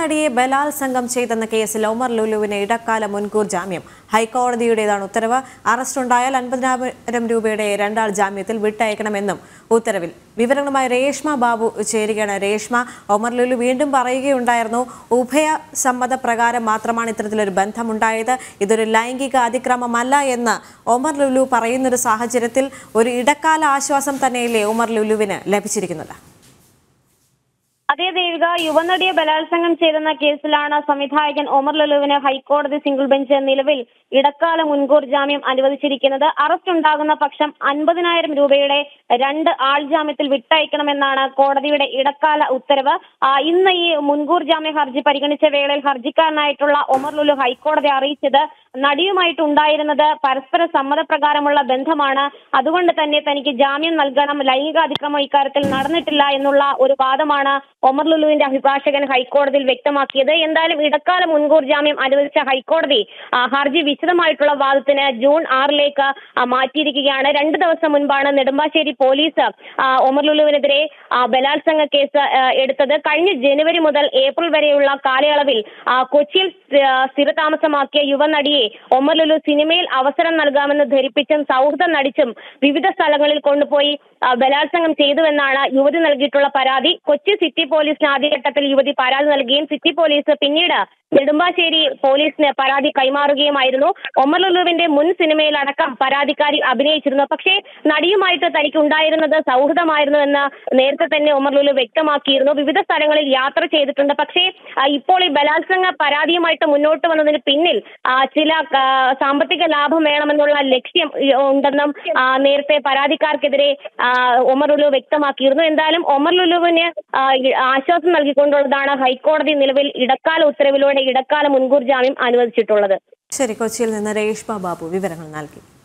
യുവനടിയെ ബലാത്സംഗം ചെയ്തെന്ന കേസിൽ ഒമർ ലുലുവിന് ഇടക്കാല മുൻകൂർ ജാമ്യം ഹൈക്കോടതിയുടേതാണ് ഉത്തരവ് അറസ്റ്റുണ്ടായാൽ അൻപതിനായിരം രൂപയുടെ രണ്ടാൾ ജാമ്യത്തിൽ വിട്ടയക്കണമെന്നും ഉത്തരവിൽ വിവരങ്ങളുമായി രേഷ്മ ബാബു ചേരുകയാണ് രേഷ്മ ഒമർ ലുലു വീണ്ടും പറയുകയുണ്ടായിരുന്നു ഉഭയ സമ്മതപ്രകാരം മാത്രമാണ് ഇത്തരത്തിലൊരു ബന്ധമുണ്ടായത് ഇതൊരു ലൈംഗിക അതിക്രമമല്ല എന്ന് ഒമർ ലുലു പറയുന്നൊരു സാഹചര്യത്തിൽ ഒരു ഇടക്കാല ആശ്വാസം തന്നെയല്ലേ ഒമർ ലുലുവിന് ലഭിച്ചിരിക്കുന്നത് അതേ ദേവിക യുവനടിയെ ബലാത്സംഗം ചെയ്തെന്ന കേസിലാണ് സംവിധായകൻ ഒമർ ലുലുവിന് ഹൈക്കോടതി സിംഗിൾ ബെഞ്ച് നിലവിൽ ഇടക്കാല മുൻകൂർ ജാമ്യം അനുവദിച്ചിരിക്കുന്നത് അറസ്റ്റ് ഉണ്ടാകുന്ന പക്ഷം അൻപതിനായിരം രൂപയുടെ രണ്ട് ആൾ ജാമ്യത്തിൽ വിട്ടയക്കണമെന്നാണ് കോടതിയുടെ ഇടക്കാല ഉത്തരവ് ആ, ഇന്ന് ഈ മുൻകൂർ ജാമ്യ ഹർജി പരിഗണിച്ച വേളയിൽ ഹർജിക്കാരനായിട്ടുള്ള ഒമർ ലുലു ഹൈക്കോടതി അറിയിച്ചത് നടിയുമായിട്ട് ഉണ്ടായിരുന്നത് പരസ്പര സമ്മതപ്രകാരമുള്ള ബന്ധമാണ് അതുകൊണ്ട് തന്നെ തനിക്ക് ജാമ്യം നൽകണം ലൈംഗികാതിക്രമം ഇക്കാര്യത്തിൽ നടന്നിട്ടില്ല എന്നുള്ള ഒരു വാദമാണ് ഒമർ ലുലുവിന്റെ അഭിഭാഷകൻ ഹൈക്കോടതിയിൽ വ്യക്തമാക്കിയത് എന്തായാലും ഇടക്കാല മുൻകൂർ ജാമ്യം അനുവദിച്ച ഹൈക്കോടതി ആ, ഹർജി വിശദമായിട്ടുള്ള വാദത്തിന് ജൂൺ ആറിലേക്ക് ആ, മാറ്റിയിരിക്കുകയാണ് രണ്ട് ദിവസം മുൻപാണ് നെടുമ്പാശ്ശേരി പോലീസ് ആ, ഒമർ ലുലുവിനെതിരെ ആ, ബലാത്സംഗ കേസ് ആ, എടുത്തത് കഴിഞ്ഞ ജനുവരി മുതൽ ഏപ്രിൽ വരെയുള്ള കാലയളവിൽ ആ, കൊച്ചിയിൽ ആ, സ്ഥിരതാമസമാക്കിയ യുവനടിയെ ഒമർ ലുലു സിനിമയിൽ അവസരം നൽകാമെന്ന് ധരിപ്പിച്ചും സൗഹൃദം നടിച്ചും വിവിധ സ്ഥലങ്ങളിൽ കൊണ്ടുപോയി ആ, ബലാത്സംഗം ചെയ്തുവെന്നാണ് യുവതി നൽകിയിട്ടുള്ള പരാതി കൊച്ചി സിറ്റി പോലീസിന് ആദ്യഘട്ടത്തിൽ യുവതി പരാതി നൽകുകയും സിറ്റി പോലീസ് പിന്നീട് നെടുമ്പാശ്ശേരി പോലീസിന് പരാതി കൈമാറുകയുമായിരുന്നു ഒമർ ലുലുവിന്റെ മുൻ സിനിമയിലടക്കം പരാതിക്കാരി അഭിനയിച്ചിരുന്നു പക്ഷേ നടിയുമായിട്ട് തനിക്ക് ഉണ്ടായിരുന്നത് സൗഹൃദമായിരുന്നു എന്ന് നേരത്തെ തന്നെ ഒമർ ലുലു വ്യക്തമാക്കിയിരുന്നു വിവിധ സ്ഥലങ്ങളിൽ യാത്ര ചെയ്തിട്ടുണ്ട് പക്ഷേ ആ, ഇപ്പോൾ ഈ ബലാത്സംഗ പരാതിയുമായിട്ട് മുന്നോട്ട് വന്നതിന് പിന്നിൽ ആ, ചില ആ, സാമ്പത്തിക ലാഭം വേണമെന്നുള്ള ലക്ഷ്യം ഈ, ഉണ്ടെന്നും ആ, നേരത്തെ പരാതിക്കാർക്കെതിരെ ആ, ഒമർ ലുലു വ്യക്തമാക്കിയിരുന്നു എന്തായാലും ഒമർ ലുലുവിന് ആ, ഈ ആശ്വാസം നൽകിക്കൊണ്ടുള്ളതാണ് ഹൈക്കോടതി നിലവിൽ ഇടക്കാല ഉത്തരവിലൂടെ ഇടക്കാല മുൻകൂർ ജാമ്യം അനുവദിച്ചിട്ടുള്ളത് ശരി കൊച്ചിയിൽ നിന്ന് രേഷ്മ ബാബു വിവരങ്ങൾ നൽകി